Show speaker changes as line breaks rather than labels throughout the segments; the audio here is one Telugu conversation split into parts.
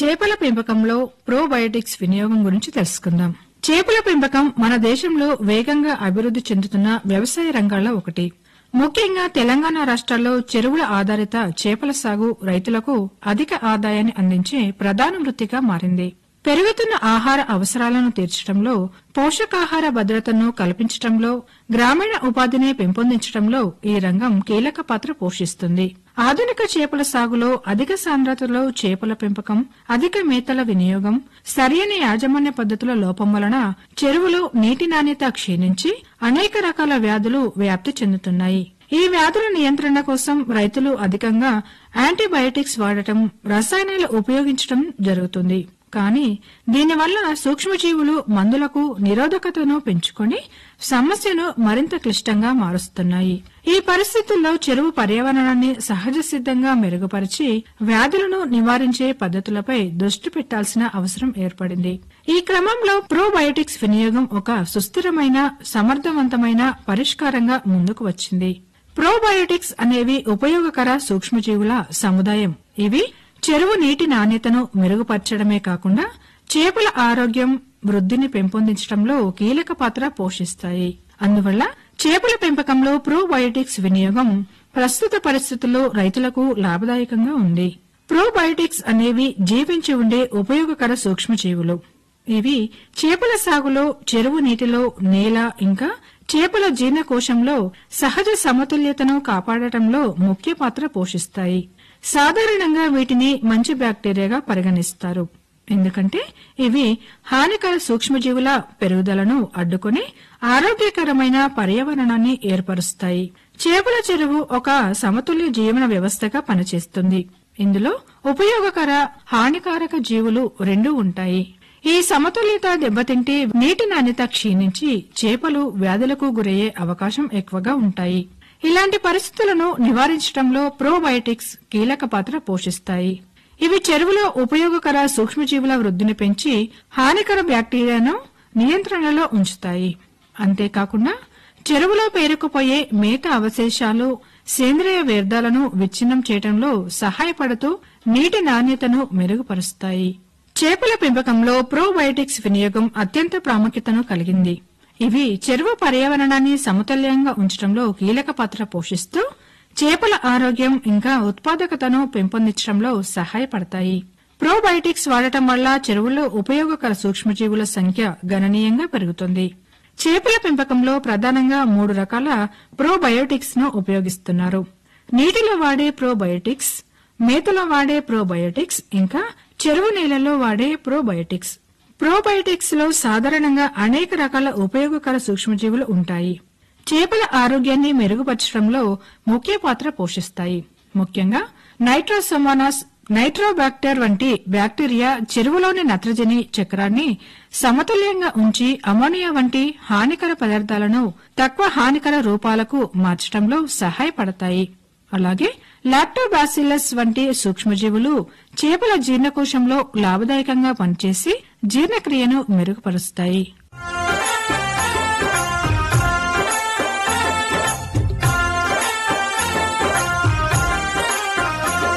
చేపల పెంపకంలో ప్రోబయోటిక్స్ వినియోగం గురించి తెలుసుకుందాం చేపల పెంపకం మన దేశంలో వేగంగా అభివృద్ది చెందుతున్న వ్యవసాయ రంగాల్లో ఒకటి ముఖ్యంగా తెలంగాణ రాష్ట్రాల్లో చెరువుల ఆధారిత చేపల సాగు రైతులకు అధిక ఆదాయాన్ని అందించే ప్రధాన వృత్తిగా మారింది పెరుగుతున్న ఆహార అవసరాలను తీర్చడంలో పోషకాహార భద్రతను కల్పించడంలో గ్రామీణ ఉపాధిని పెంపొందించడంలో ఈ రంగం కీలక పాత్ర పోషిస్తుంది ఆధునిక చేపల సాగులో అధిక సాంద్రతలో చేపల పెంపకం అధిక మేతల వినియోగం సరియైన యాజమాన్య పద్ధతుల లోపం వలన చెరువులో నీటి నాణ్యత క్షీణించి అనేక రకాల వ్యాధులు వ్యాప్తి చెందుతున్నాయి ఈ వ్యాధుల నియంత్రణ కోసం రైతులు అధికంగా యాంటీబయాటిక్స్ వాడటం రసాయనాలు ఉపయోగించడం జరుగుతుంది కానీ దీనివల్ల సూక్ష్మజీవులు మందులకు నిరోధకతను పెంచుకొని సమస్యను మరింత క్లిష్టంగా మారుస్తున్నాయి ఈ పరిస్థితుల్లో చెరువు పర్యావరణాన్ని సహజ సిద్ధంగా మెరుగుపరిచి వ్యాధులను నివారించే పద్ధతులపై దృష్టి పెట్టాల్సిన అవసరం ఏర్పడింది ఈ క్రమంలో ప్రోబయోటిక్స్ వినియోగం ఒక సుస్థిరమైన సమర్థవంతమైన పరిష్కారంగా ముందుకు వచ్చింది ప్రోబయోటిక్స్ అనేవి ఉపయోగకర సూక్ష్మజీవుల సముదాయం ఇవి చెరువు నీటి నాణ్యతను మెరుగుపరచడమే కాకుండా చేపల ఆరోగ్యం వృద్ధిని పెంపొందించడంలో కీలక పాత్ర పోషిస్తాయి అందువల్ల చేపల పెంపకంలో ప్రోబయోటిక్స్ వినియోగం ప్రస్తుత పరిస్థితుల్లో రైతులకు లాభదాయకంగా ఉంది ప్రోబయోటిక్స్ అనేవి జీవించి ఉండే ఉపయోగకర సూక్ష్మజీవులు ఇవి చేపల సాగులో చెరువు నీటిలో నేల ఇంకా చేపల జీర్ణకోశంలో సహజ సమతుల్యతను కాపాడటంలో ముఖ్య పాత్ర పోషిస్తాయి సాధారణంగా వీటిని మంచి బ్యాక్టీరియాగా పరిగణిస్తారు ఎందుకంటే ఇవి హానికర సూక్ష్మజీవుల పెరుగుదలను అడ్డుకుని ఆరోగ్యకరమైన పర్యావరణాన్ని ఏర్పరుస్తాయి చేపల చెరువు ఒక సమతుల్య జీవన వ్యవస్థగా పనిచేస్తుంది ఇందులో ఉపయోగకర హానికారక జీవులు రెండూ ఉంటాయి ఈ సమతుల్యత దెబ్బతింటే నీటి నాణ్యత క్షీణించి చేపలు వ్యాధులకు గురయ్యే అవకాశం ఎక్కువగా ఉంటాయి ఇలాంటి పరిస్థితులను నివారించడంలో ప్రోబయోటిక్స్ కీలక పాత్ర పోషిస్తాయి ఇవి చెరువులో ఉపయోగకర సూక్ష్మజీవుల వృద్ధిని పెంచి హానికర బ్యాక్టీరియాను నియంత్రణలో ఉంచుతాయి అంతేకాకుండా చెరువులో పేరుకుపోయే మేత అవశేషాలు సేంద్రియ వ్యర్థాలను విచ్ఛిన్నం చేయడంలో సహాయపడుతూ నీటి నాణ్యతను మెరుగుపరుస్తాయి చేపల పెంపకంలో ప్రోబయోటిక్స్ వినియోగం అత్యంత ప్రాముఖ్యతను కలిగింది ఇవి చెరువు పర్యావరణాన్ని సమతుల్యంగా ఉంచడంలో కీలక పాత్ర పోషిస్తూ చేపల ఆరోగ్యం ఇంకా ఉత్పాదకతను పెంపొందించడంలో సహాయపడతాయి ప్రోబయోటిక్స్ వాడటం వల్ల చెరువుల్లో ఉపయోగకర సూక్ష్మజీవుల సంఖ్య గణనీయంగా పెరుగుతుంది చేపల పెంపకంలో ప్రధానంగా మూడు రకాల ప్రోబయోటిక్స్ ను ఉపయోగిస్తున్నారు నీటిలో వాడే ప్రోబయోటిక్స్ మేతలో వాడే ప్రోబయోటిక్స్ ఇంకా చెరువు నీళ్లలో వాడే ప్రోబయోటిక్స్ ప్రోబయోటిక్స్ లో సాధారణంగా అనేక రకాల ఉపయోగకర సూక్ష్మజీవులు ఉంటాయి చేపల ఆరోగ్యాన్ని మెరుగుపరచడంలో ముఖ్య పాత్ర పోషిస్తాయి ముఖ్యంగా నైట్రోసోమోనాస్ నైట్రోబాక్టర్ వంటి బ్యాక్టీరియా చెరువులోని నత్రజని చక్రాన్ని సమతుల్యంగా ఉంచి అమోనియా వంటి హానికర పదార్థాలను తక్కువ హానికర రూపాలకు మార్చడంలో సహాయపడతాయి అలాగే లాక్టోబాసిల్లస్ వంటి సూక్ష్మజీవులు చేపల జీర్ణకోశంలో లాభదాయకంగా పనిచేసి జీర్ణక్రియను మెరుగుపరుస్తాయి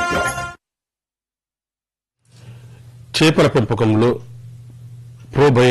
చేపల పెంపకంలో ప్రోబయో